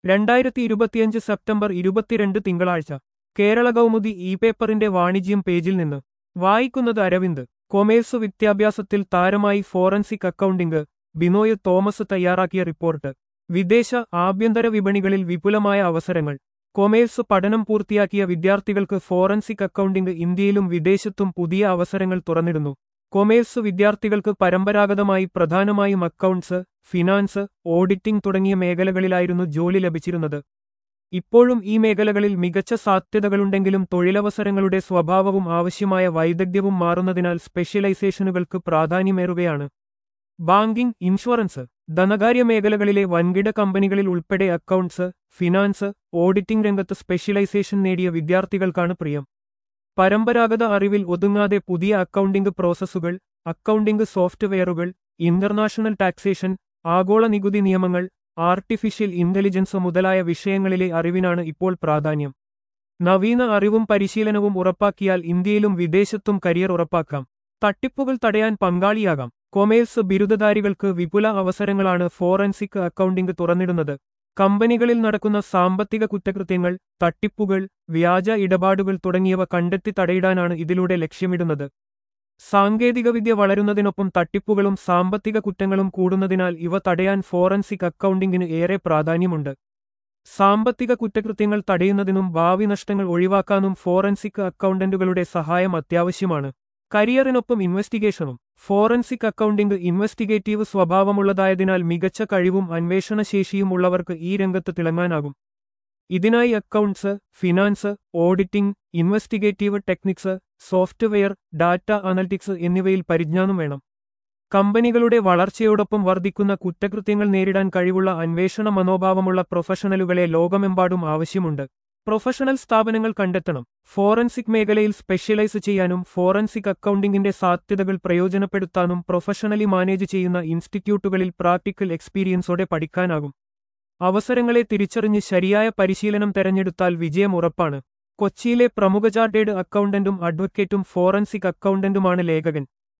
രണ്ടായിരത്തി ഇരുപത്തിയഞ്ച് സെപ്റ്റംബർ ഇരുപത്തിരണ്ട് തിങ്കളാഴ്ച കേരള കൗമുദി ഇ പേപ്പറിന്റെ വാണിജ്യം പേജിൽ നിന്ന് വായിക്കുന്നത് അരവിന്ദ് കൊമേഴ്സ് വിദ്യാഭ്യാസത്തിൽ താരമായി ഫോറൻസിക് അക്കൗണ്ടിംഗ് ബിനോയ് തോമസ് തയ്യാറാക്കിയ റിപ്പോർട്ട് വിദേശ ആഭ്യന്തര വിപണികളിൽ വിപുലമായ അവസരങ്ങൾ കൊമേഴ്സ് പഠനം പൂർത്തിയാക്കിയ വിദ്യാർത്ഥികൾക്ക് ഫോറൻസിക് അക്കൗണ്ടിംഗ് ഇന്ത്യയിലും വിദേശത്തും പുതിയ അവസരങ്ങൾ തുറന്നിടുന്നു കൊമേഴ്സ് വിദ്യാർത്ഥികൾക്ക് പരമ്പരാഗതമായി പ്രധാനമായും അക്കൗണ്ട്സ് ഫിനാൻസ് ഓഡിറ്റിംഗ് തുടങ്ങിയ മേഖലകളിലായിരുന്നു ജോലി ലഭിച്ചിരുന്നത് ഇപ്പോഴും ഈ മേഖലകളിൽ മികച്ച സാധ്യതകളുണ്ടെങ്കിലും തൊഴിലവസരങ്ങളുടെ സ്വഭാവവും ആവശ്യമായ വൈദഗ്ധ്യവും മാറുന്നതിനാൽ സ്പെഷ്യലൈസേഷനുകൾക്ക് പ്രാധാന്യമേറുകയാണ് ബാങ്കിംഗ് ഇൻഷുറൻസ് ധനകാര്യ മേഖലകളിലെ വൻകിട കമ്പനികളിൽ ഉൾപ്പെടെ അക്കൗണ്ട്സ് ഫിനാൻസ് ഓഡിറ്റിംഗ് രംഗത്ത് സ്പെഷ്യലൈസേഷൻ നേടിയ വിദ്യാർത്ഥികൾക്കാണ് പ്രിയം പരമ്പരാഗത അറിവിൽ ഒതുങ്ങാതെ പുതിയ അക്കൗണ്ടിംഗ് പ്രോസസ്സുകൾ അക്കൗണ്ടിംഗ് സോഫ്റ്റ്വെയറുകൾ ഇന്റർനാഷണൽ ടാക്സേഷൻ ആഗോള നികുതി നിയമങ്ങൾ ആർട്ടിഫിഷ്യൽ ഇന്റലിജൻസ് മുതലായ വിഷയങ്ങളിലെ അറിവിനാണ് ഇപ്പോൾ പ്രാധാന്യം നവീന അറിവും പരിശീലനവും ഉറപ്പാക്കിയാൽ ഇന്ത്യയിലും വിദേശത്തും കരിയർ ഉറപ്പാക്കാം തട്ടിപ്പുകൾ തടയാൻ പങ്കാളിയാകാം കൊമേഴ്സ് ബിരുദധാരികൾക്ക് വിപുല അവസരങ്ങളാണ് ഫോറൻസിക് അക്കൗണ്ടിംഗ് തുറന്നിടുന്നത് കമ്പനികളിൽ നടക്കുന്ന സാമ്പത്തിക കുറ്റകൃത്യങ്ങൾ തട്ടിപ്പുകൾ വ്യാജ ഇടപാടുകൾ തുടങ്ങിയവ കണ്ടെത്തി തടയിടാനാണ് ഇതിലൂടെ ലക്ഷ്യമിടുന്നത് സാങ്കേതികവിദ്യ വളരുന്നതിനൊപ്പം തട്ടിപ്പുകളും സാമ്പത്തിക കുറ്റങ്ങളും കൂടുന്നതിനാൽ ഇവ തടയാൻ ഫോറൻസിക് അക്കൗണ്ടിംഗിന് ഏറെ പ്രാധാന്യമുണ്ട് സാമ്പത്തിക കുറ്റകൃത്യങ്ങൾ തടയുന്നതിനും ഭാവി നഷ്ടങ്ങൾ ഒഴിവാക്കാനും ഫോറൻസിക് അക്കൗണ്ടന്റുകളുടെ സഹായം അത്യാവശ്യമാണ് കരിയറിനൊപ്പം ഇൻവെസ്റ്റിഗേഷനും ഫോറൻസിക് അക്കൗണ്ടിംഗ് ഇൻവെസ്റ്റിഗേറ്റീവ് സ്വഭാവമുള്ളതായതിനാൽ മികച്ച കഴിവും അന്വേഷണശേഷിയും ഉള്ളവർക്ക് ഈ രംഗത്ത് തിളങ്ങാനാകും ഇതിനായി accounts finance auditing investigative techniques software data analytics എന്നിവയിൽ പരിജ്ഞാനം വേണം കമ്പനികളുടെ വളർച്ചയോടൊപ്പം വർദ്ധിക്കുന്ന കുറ്റകൃത്യങ്ങൾ നേരിടാൻ കഴിവുള്ള അന്വേഷണ മനോഭാവമുള്ള പ്രൊഫഷണലുകളെ ലോകമെമ്പാടും ആവശ്യമുണ്ട് പ്രൊഫഷണൽ സ്ഥാപനങ്ങൾ കണ്ടെത്തണം ഫോറൻസിക് മേഖലയിൽ സ്പെഷ്യലൈസ് ചെയ്യാനും ഫോറൻസിക് അക്കൗണ്ടിംഗിന്റെ സാധ്യതകൾ പ്രയോജനപ്പെടുത്താനും പ്രൊഫഷണലി മാനേജ് ചെയ്യുന്ന ഇൻസ്റ്റിറ്റ്യൂട്ടുകളിൽ പ്രാക്ടിക്കൽ എക്സ്പീരിയൻസോടെ പഠിക്കാനാകും അവസരങ്ങളെ തിരിച്ചറിഞ്ഞ് ശരിയായ പരിശീലനം തെരഞ്ഞെടുത്താൽ വിജയം ഉറപ്പാണ് കൊച്ചിയിലെ പ്രമുഖ ചാർട്ടേഡ് അക്കൗണ്ടന്റും അഡ്വക്കേറ്റും ഫോറൻസിക് അക്കൗണ്ടന്റുമാണ് ലേഖകൻ